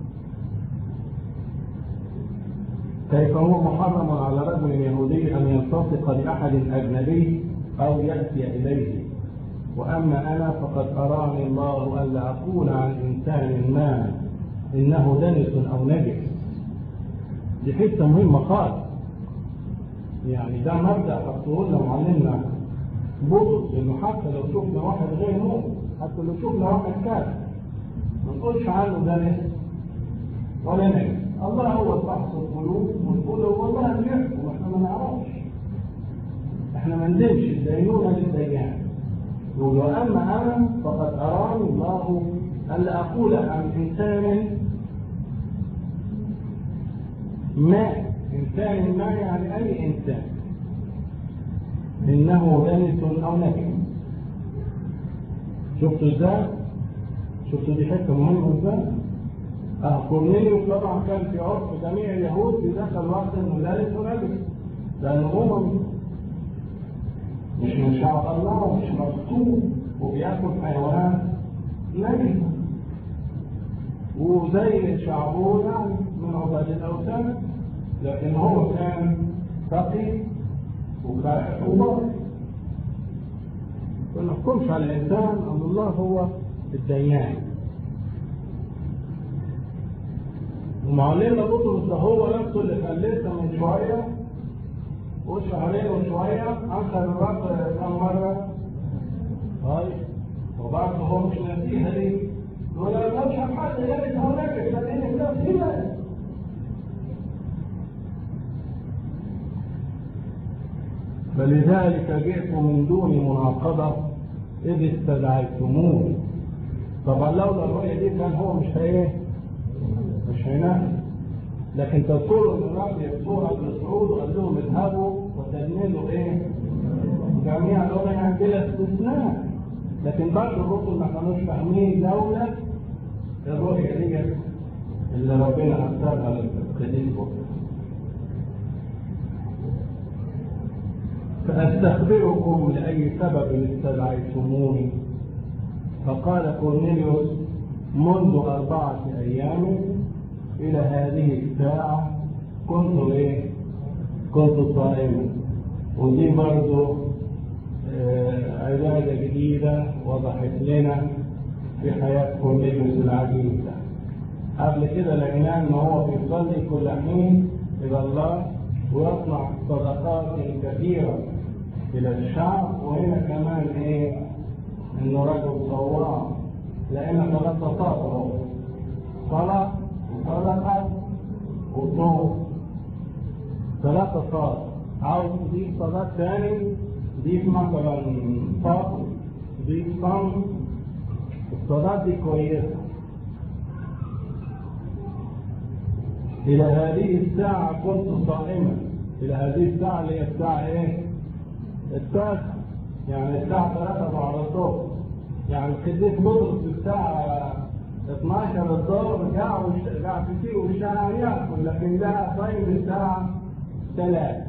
كيف هو محرم على رجل يهودي ان يلتصق باحد اجنبي او ياتي اليه واما انا فقد اراني الله الا اقول عن انسان ما انه دنس او نجس دي حته مهمه خالص يعني ده مبدا حطوه لنا معلمنا بطرس انه حتى لو شفنا واحد غير مؤمن حتى لو شفنا واحد كافر ما نقولش عنه دنس ولا نجس الله هو فحص القلوب ونقول له والله بيحكم واحنا ما نعرفش احنا ما ندمش الدينونه للديان يقول واما انا فقد اراني الله الا اقول عن انسان ما انسان ما يعني اي انسان انه دنس او نجس شفتوا ازاي؟ شفتوا دي حته مهمه ازاي؟ اه كورنيليوس طبعا كان في عرف جميع اليهود بيدخل وقت انه دارس ونجس لانه امم مش من شعب الله ومش مفتون وبياكل حيوانات نجسه وزي شعبه يعني من عباد الاوثان لكن هو كان تقي وبار ما نحكمش على الإنسان أن الله هو الديان ومعلمنا بطرس ده هو نفسه اللي كان لسه من شوية وشهرين وشوية أنكر الرب كم مرة؟ طيب وبعد هو مش ناسيها ليه؟ ولا مش حد يرد هناك لكن نفسي فلذلك جئت من دون مناقضة إذ استدعيتموني طبعا لولا الرؤية دي كان هو مش هي مش هينام لكن تذكروا ان الرب يسوع بالصعود وقال لهم اذهبوا وتجملوا ايه؟ جميع الامم بلا استثناء لكن بعض الرسل ما كانوش فاهمين لولا الرؤية دي اللي ربنا أرسلها للقديس بطرس فأستخبركم لأي سبب استدعيتموني فقال كورنيليوس منذ أربعة أيام إلى هذه الساعة كنت إيه؟ كنت صائما ودي برضه آه عبادة جديدة وضحت لنا في حياة كورنيليوس العجيبة قبل كده لقيناه إن هو بيصلي كل حين إلى الله ويصنع صدقات كثيرة إلى الشعب وهنا كمان إيه؟ إنه رجل صوام لأن ثلاث صفات صلاة وصدقة وصوم ثلاثة صلاة عاوز تضيف صلاة ثاني ضيف مثلا فطر ضيف صم الصلاة دي كويسة إلى هذه الساعة كنت صائما إلى هذه الساعة اللي هي الساعة إيه؟ التاسعة يعني الساعة 3 بعد الظهر يعني القديس بطرس الساعة 12 الظهر جاء قاعد في والشارع ياكل لكن ده صايم الساعة 3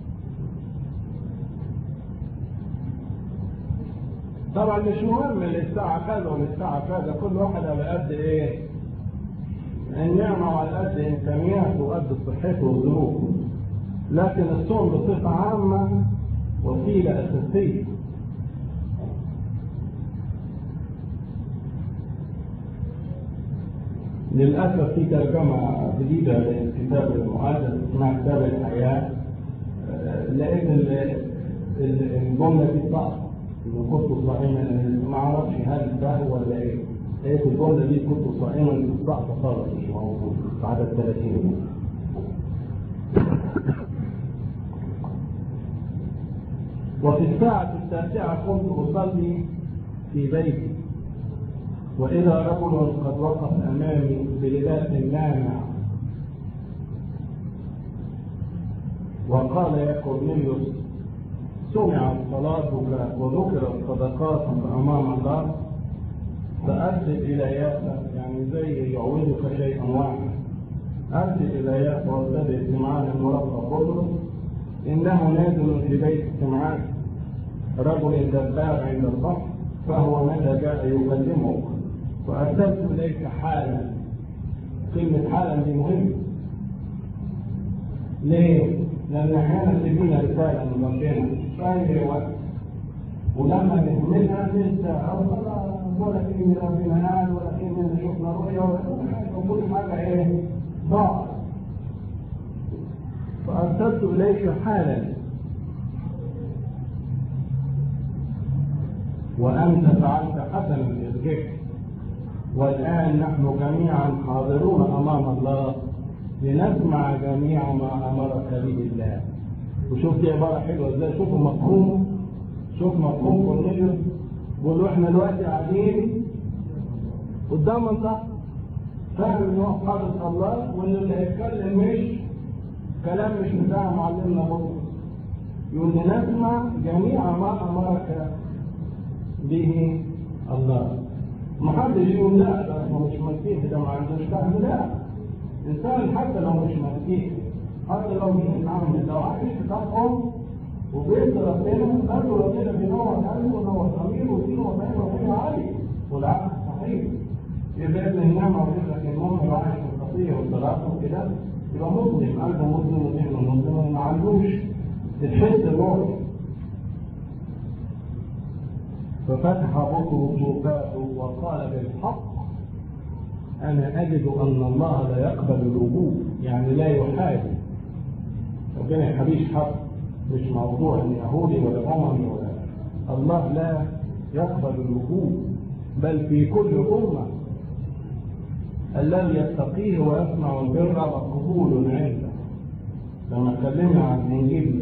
طبعا مش مهم الساعة كذا والساعة كذا كل واحد على قد ايه؟ النعمة وعلى قد إمكانياته وقد صحته وظروفه لكن الصوم بصفة عامة وسيلة أساسية للأسف في ترجمة جديدة للكتاب المقدس اسمها كتاب الحياة لقيت الجملة دي صعبة إن كنت صائما ما أعرفش هل ده ولا إيه لقيت الجملة دي كنت صائما صعبة خالص مش موجودة في عدد 30 وفي الساعة التاسعة كنت أصلي في بيتي وإذا رجل قد وقف أمامي بلباس لامع وقال يا كورنيليوس سمعت صلاتك وذكرت صدقاتك أمام الله فأرسل إلى يافا يعني زي يعوضك شيئا واحدا أرسل إلى يافا وارتدي سمعان المرقب بطرس إنه نازل في بيت سمعان رجل دباب عند البحر فهو متى جاء يكلمه وأرسلت إليك حالا كلمة حالا دي مهمة ليه؟ لأن أحيانا تجينا رسالة من ربنا في أي وقت ولما نهملها ننسى أو ولا كلمة ربنا قال ولا كلمة شفنا رؤيا ولا حاجة وكل حاجة إيه؟ ضاعت فأرسلت إليك حالا وأنت فعلت حسنا إذ جئت والآن نحن جميعا حاضرون أمام الله لنسمع جميع ما أمرك به الله وشوف دي عبارة حلوة ازاي شوفوا مفهوم شوف مفهوم كورنيليوس بيقولوا احنا دلوقتي قاعدين قدام الله فاهم ان هو حاضر الله وان اللي هيتكلم مش كلام مش بتاع معلمنا بطرس يقول لنسمع جميع ما امرك به الله ما حدش يقول لا ده هو مش مسيحي ده ما عندوش فهم لا انسان حتى لو مش مسيحي حتى لو مش متعمد لو عايش في طبعه وبيت ربنا برضه ربنا بينور قلبه ونور ضميره ودينه وبين ربنا عالي والعكس صحيح إذا ابن النعمة ويقول لك المؤمن لو عايش في الخطية والصلاة وكده يبقى مسلم قلبه مسلم وذهنه مسلم وما عندوش الحس الروحي ففتح بطرس فاه وقال بالحق أنا أجد أن الله لا يقبل الوجوب يعني لا يحاسب ربنا يحبيش حق مش موضوع ان يهودي ولا اممي ولا الله لا يقبل الوجوب بل في كل امه الذي يتقيه ويصنع البر مقبول عنده لما اتكلمنا عن انجيل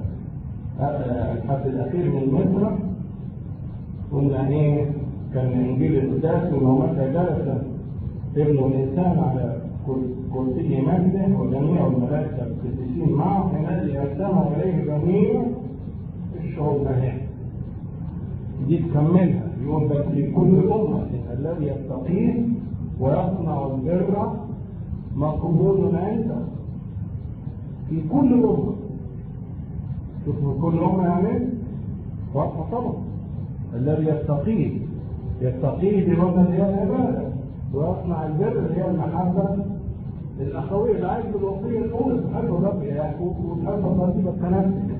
الحد الاخير من مصر قلنا ايه كان انجيل القداس انه متى جلس ابن الانسان على كرسي مجده وجميع الملائكه القديسين معه حينئذ يرسموا اليه جميع الشعوب مهام دي تكملها يقول بل في كل امه الذي يستقيم ويصنع البر مقبول عنده في كل امه شوف في كل امه يعني واضحه طبعا الذي يستقيم يستقيم دي وزن هي العباده ويصنع البر اللي هي المحبه الاخويه اللي عايز بالوصيه الاولى تحب الرب يعني وتحب ترتيب التنفس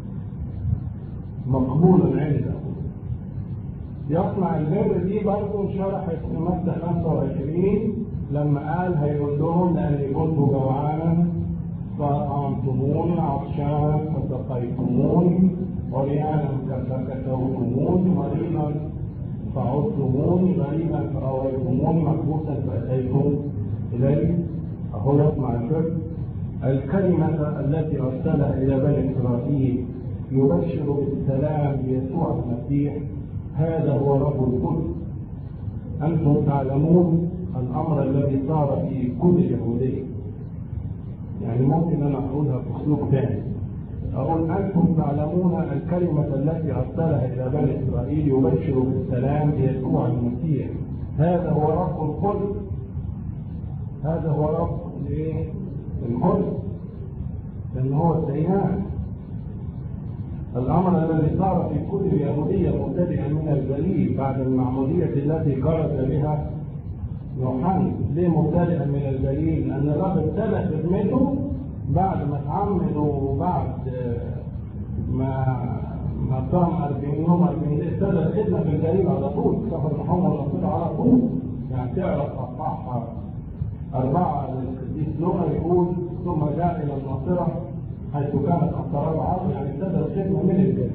مقبول عنده يصنع البر دي برضه شرحت في مادة 25 لما قال هيقول لهم لأني كنت جوعانا فأطعمتموني عطشانا فسقيتموني عريانا فكسوتموني مريضا فعدتموني غريبا فأويتموني محبوسا فأتيتم إلي أهو يصنع البر الكلمة التي أرسلها إلى بني إسرائيل يبشر بالسلام بيسوع المسيح هذا هو رب الكل أنتم تعلمون الأمر الذي صار في كل يهودية يعني ممكن أنا أقولها بأسلوب ثاني أقول أنتم تعلمون الكلمة التي أرسلها إلى بني إسرائيل يبشر بالسلام بيسوع المسيح هذا هو رب الكل هذا هو رب الإيه؟ الكل لأن هو الديان الأمر الذي صار في كل اليهودية مبتدئا من الجليل بعد المعمودية التي خرج بها يوحنا ليه مبتدئا من الجليل؟ لأن الرب ابتدأ خدمته بعد ما اتعمد وبعد ما ما صام 40 يوم 40 ليله ابتدى الخدمه في الجليل على طول سفر محمد رسول على طول يعني تعرف اصحاح أربعة للقديس لوقا يقول ثم جاء إلى الناصرة حيث كانت أقطار العصر يعني ابتدى الخدمة من الجديد.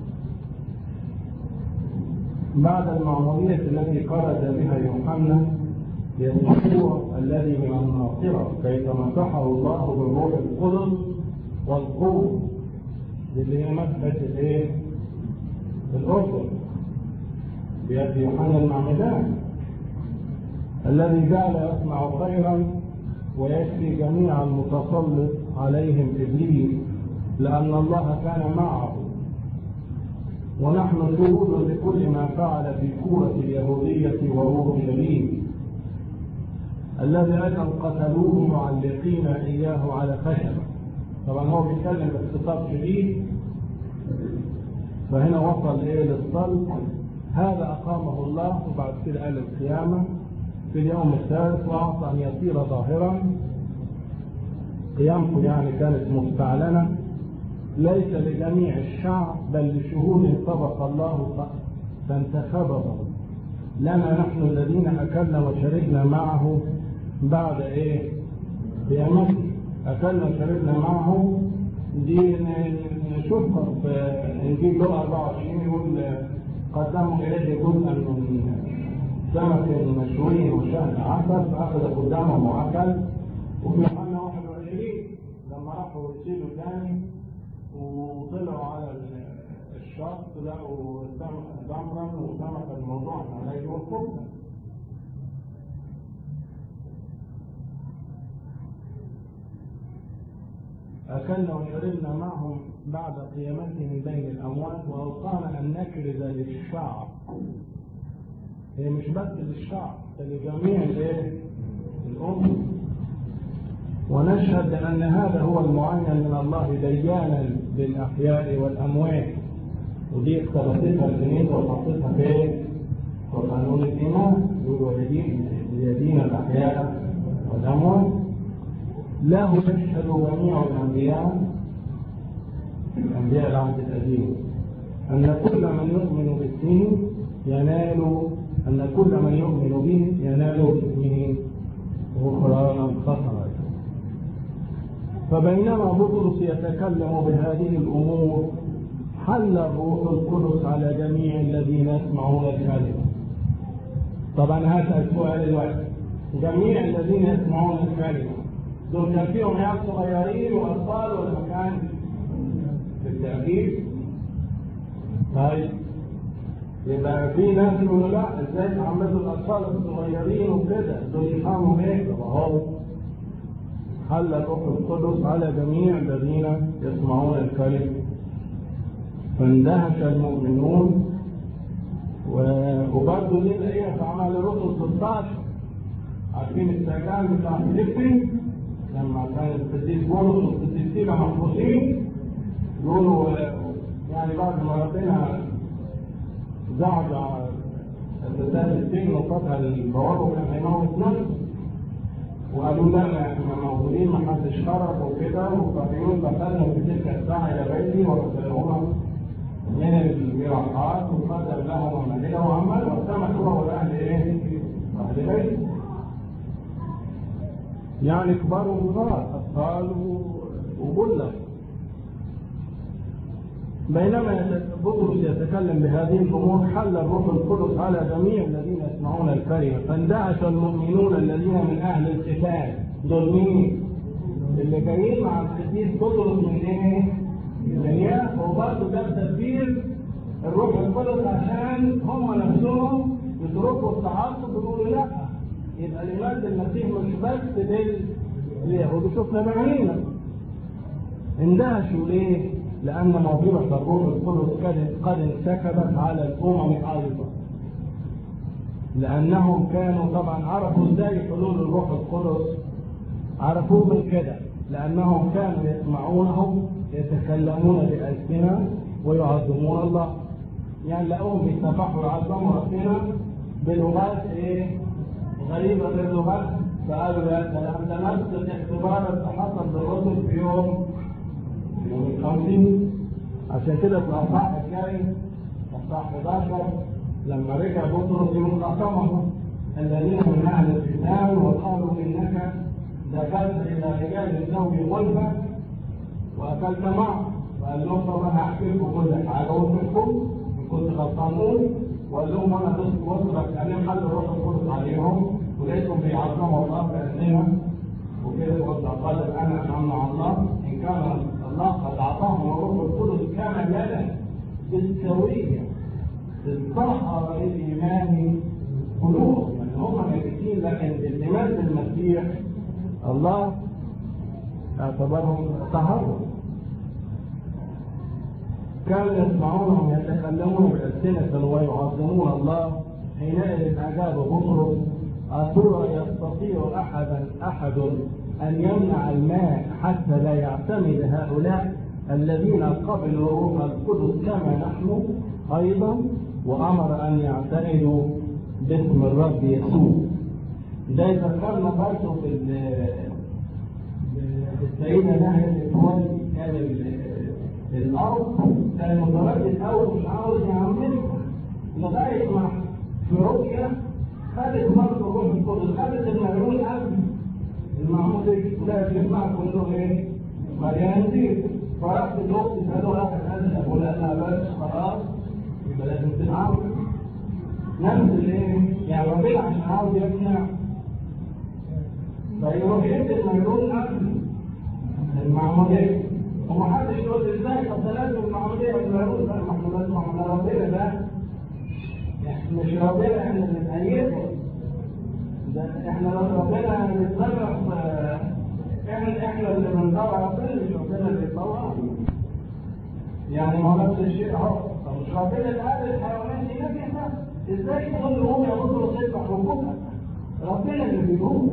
بعد المعمودية التي خرج بها يوحنا يسوع الذي من الناصرة كي تمسحه الله بالروح القدس والقوة اللي هي مسحة الايه؟ الأردن بيد يوحنا المعمدان الذي جعل يصنع خيرا ويشفي جميع المتسلط عليهم ابليس لان الله كان معه ونحن شهود لكل ما فعل في كورة اليهودية وأورشليم الذي أيضا قتلوه معلقين إياه على خشبة طبعا هو بيتكلم باختصار شديد فهنا وصل إيه للصلب هذا أقامه الله وبعد كده قال القيامة في اليوم الثالث وأعطى أن يصير ظاهرا قيامته يعني كانت مستعلنة ليس لجميع الشعب بل لشهود سبق الله فانتخبه لنا نحن الذين أكلنا وشربنا معه بعد إيه؟ قيامته أكلنا وشربنا معه دي نشوفها في إنجيل لوقا 24 يقول قدموا إليه جزءا من سمك مشوي وشهد عسل فأخذ قدامه وأكل وفي يوحنا 21 لما راحوا يسيلوا تاني وطلعوا على الشط لقوا تمرا وسمكا موضوعا عليه والخبز أكلنا وشربنا معهم بعد قيامته من بين الأموات وأوصانا أن نكرز للشعب هي مش بس للشعب لجميع الايه؟ الأمة ونشهد أن هذا هو المعين من الله ديانا للأحياء والأموات ودي اقتبستها الكنيسة وحطيتها في في قانون الإيمان يقولوا ليدين الأحياء والأموات له يشهد جميع الأنبياء أنبياء العهد القديم أن كل من يؤمن باسمه ينال أن كل من يؤمن به ينال باسمه غفرانا خطرا فبينما بطرس يتكلم بهذه الأمور حل الروح القدس على جميع الذين يسمعون الكلمة طبعا هسأل سؤال الوقت جميع الذين يسمعون الكلمة دول كان فيهم عيال صغيرين وأطفال ولا كان بالتأكيد طيب يبقى في ناس يقولوا لا ازاي تعمدوا الاطفال الصغيرين وكده دول يفهموا ايه؟ طب اهو حل الروح القدس على جميع الذين يسمعون الكلمه فاندهش المؤمنون وبرضه دي نلاقيها في اعمال الرسل 16 عارفين السجان بتاع فيليبي لما كان القديس بولس والقديس سيلا محبوسين يقولوا يعني بعد ما ربنا زعزع الفتاة السجن وفتح البوابة وكان هيموت نفسه وقالوا لا احنا موجودين ما حدش خرج وكده وبعدين دخلنا في تلك الساعة إلى بيتي ورسلونا من الجراحات وقدم لهم المدينة وعمل وسمح هو والأهل إيه؟ أهل بيته يعني كبار وصغار أطفال وبلغ بينما بطرس يتكلم بهذه الامور حل الروح القدس على جميع الذين يسمعون الكلمه فاندهش المؤمنون الذين من اهل الكتاب دول مين؟ اللي جايين مع القديس بطرس من ايه؟ من الياس وبرضه ده تدبير الروح القدس عشان هم نفسهم يتركوا التعصب ويقولوا لا يبقى لمجد المسيح مش بس لليهود شفنا بعيننا اندهشوا ليه؟ لأن موهبة الروح القدس قد انسكبت على الأمم أيضا. لأنهم كانوا طبعا عرفوا ازاي حلول الروح القدس عرفوه من كده لأنهم كانوا يسمعونه يتكلمون بألسنة ويعظمون الله. يعني لقوهم بيسبحوا ويعظموا ربنا بلغات ايه؟ غريبة غير لغات فقالوا يا سلام ده نفس الاختبار اللي حصل بالرسل في يوم يوم الخمسين عشان كده في الأصحاح الجاي أصحاح 11 لما رجع بطرس يوم خاصمه الذين من أهل الكتاب وقالوا إنك دخلت إلى رجال ذوي غلبة وأكلت معه وقال لهم طب أنا هحكي لكم كل حاجة وأقول إن كنت غلطانون وقال لهم أنا وصلت عليهم حل الروح القدس عليهم ولقيتهم بيعظموا الله بأسنانهم وكده قلت قال أنا أمنع الله إن كان الله قد أعطاهم الروح القدس كما لنا بالسوية بالطهر الإيمان قلوب يعني هم ميتين لكن الإيمان بالمسيح الله اعتبرهم طهروا كانوا يسمعونهم يتكلمون بألسنة ويعظمون الله حينئذ أجاب بطرس أترى يستطيع أحدا أحد أن يمنع الماء حتى لا يعتمد هؤلاء الذين قبلوا الروح القدس كما نحن أيضا وأمر أن يعتمدوا باسم الرب يسوع. ده ذكرنا برضه في السيدة نهر الإخوان كان الأرض كان متردد أول مش عاوز يعملها لغاية ما في رؤية خدت برضه الروح القدس خدت الملعون قبل المعمودية لا يسمع كله ايه؟ مليان زيت فرحت الوقت قالوا لا هذا اقول لا بس خلاص يبقى لازم تنعم نفس الايه؟ يعني ربنا عشان عاوز يقنع فيروح يدي الملعون قبل المعمودية ومحدش يقول ازاي طب ده لازم المعمودية والملعون لا المحمودات محمود ربنا ده مش ربنا احنا اللي بنأيده ده احنا لو ربنا نتصرف احنا احنا اللي بندور ربنا مش ربنا اللي يطلع يعني ما هو نفس الشيء اهو طب مش ربنا اللي قال الحيوانات دي نجسه ازاي تقول لهم يا بطرس يذبح حقوقك ربنا اللي بيقول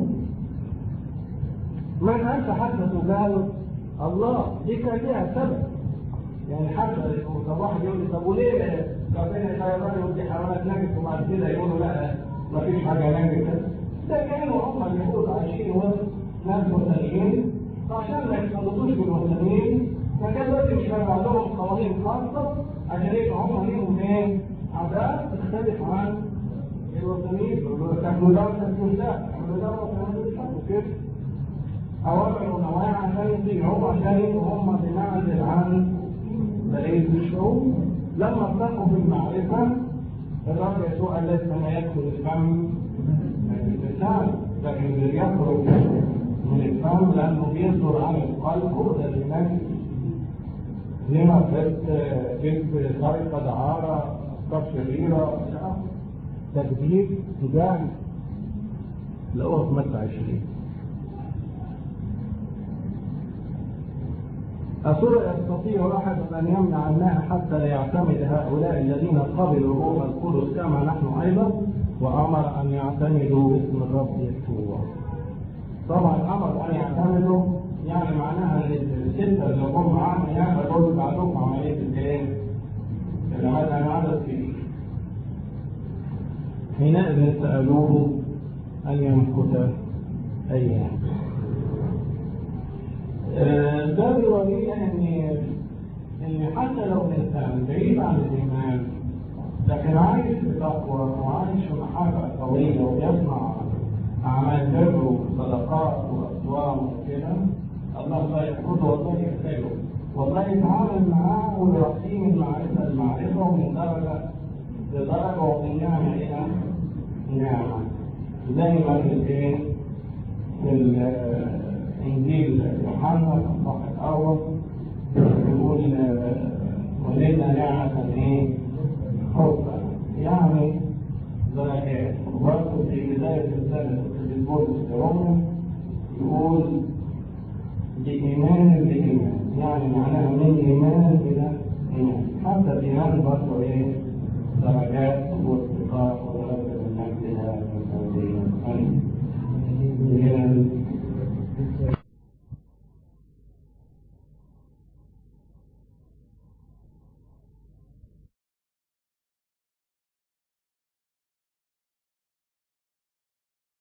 من انت حتى تجاوب الله دي كان ليها سبب يعني حتى طب واحد يقول لي طب وليه ربنا يخير يودي حيوانات نجس وبعد كده يقولوا لا ما فيش حاجه نجسه ده كانوا هم اليهود عايشين وسط ناس وثنيين فعشان ما يختلطوش بالوثنيين فكان لازم يشرع لهم قوانين خاصة عشان يبقى هم ليهم ايه؟ عادات تختلف عن الوطنيين تاكلوا ده وتاكلوا ده تاكلوا ده وتاكلوا كده أوامر ونوايا عشان يطيعوا عشان يبقوا هم بمعزل عن بقية الشعوب لما ارتقوا في المعرفة الرب يسوع قال ليس ما يدخل الفم من اللسان لكن اللي يخرج من الفم لأنه بيصدر عن القلب هو ده اللي ماشي لما فات كذب سرقة دعارة أفكار شريرة تكذيب تجاري لقوها في متى 20 أصر يستطيع أحد أن يمنع الماء حتى لا يعتمد هؤلاء الذين قبلوا الروح القدس كما نحن أيضا وأمر أن يعتمدوا باسم الرب يسوع. طبعا أمر أن يعتمدوا يعني معناها ان الستة اللي هم معاهم يعني دول بعدهم عملية الايه؟ العدد العدد فيه. حينئذ سألوه أن يمكث أيام. ده بيورينا ان ان حتى لو الانسان بعيد عن الايمان لكن عايش بتقوى وعايش في محبه قويه وبيصنع اعمال بر وصدقات واصوام وكده الله لا يحفظه والله يحتاجه والله يتعامل معاه ويعطيه من معرفه لمعرفه ومن درجه لدرجه ومن نعمه الى نعمه دايما الايه انجيل يوحنا الاصحاح الاول يقول ولدنا نعمة ايه؟ حبا يعني برضه في بداية السنة في بولس لروما يقول بإيمان بإيمان يعني معناها من إيمان إلى إيمان حتى الإيمان برضه إيه؟ درجات وارتقاء